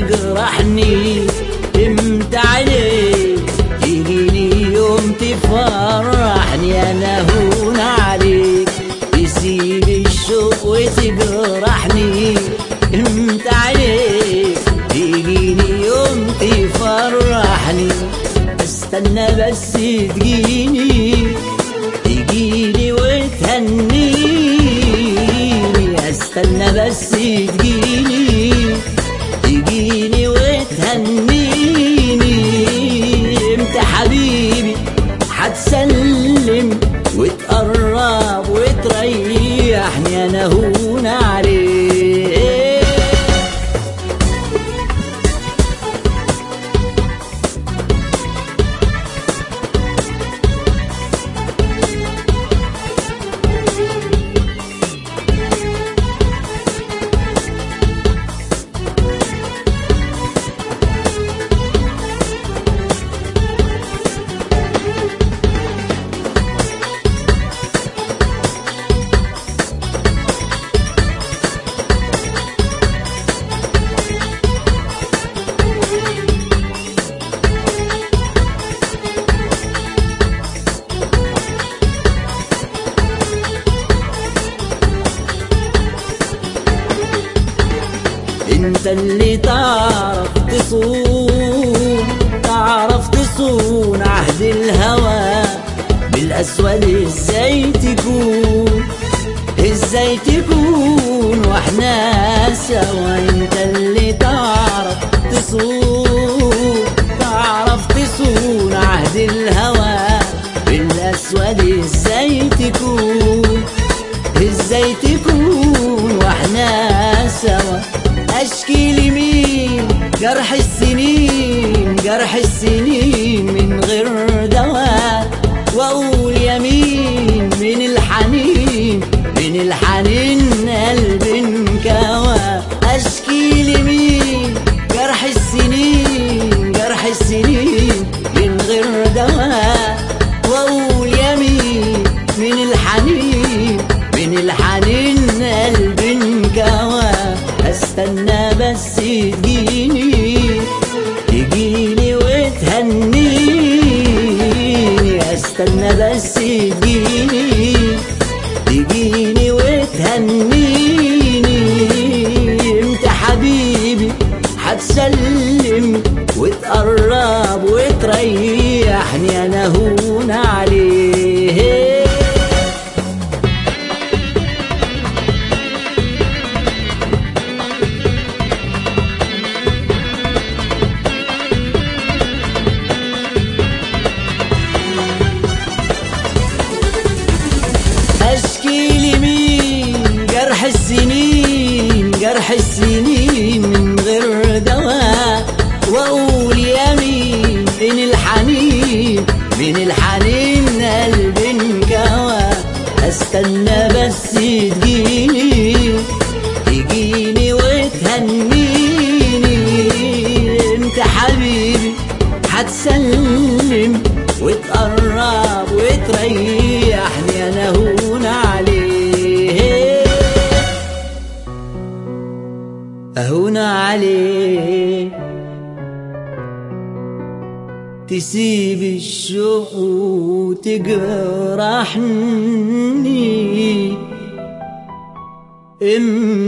تجرحني امتى عليك تجيني يوم تفرحني انا هون عليك تسيب الشوق وتجرحني امتى عليك تجيني يوم تفرحني استنى بس تجيني تجيني وتهنيني استنى بس تجيني تجيني وتهنيني امتى حبيبي هتسلم وتقرب وتريحني انا هون عليك انت اللي تعرف تصون تعرف تصون عهد الهوى بالاسود ازاي تكون ازاي تكون واحنا سوا انت اللي تعرف تصون تعرف تصون عهد الهوى بالاسود ازاي تكون ازاي تكون واحنا سوا اشكي لمين جرح السنين جرح السنين من غير دواء واقول يمين من الحنين من الحنين قلبي انكوى اشكي لمين جرح السنين جرح السنين من غير دواء واقول يمين من الحنين من الحنين قلبي انكوى استنى بس تجيني تجيني وتهنيني استنى بس تجيني تجيني وتهنيني امتى حبيبي هتسلم وتقرب وتريحني انا هون عليه اشكي لمين جرح السنين جرح السنين من غير دواء واقول يمين من الحنين من الحنين قلبي انكوى استنى بس تجيني تجيني وتهنيني انت حبيبي هتسلم وتقرب وتريحني انا هون عليه اهون عليه تسيب الشوق وتجرحني امتى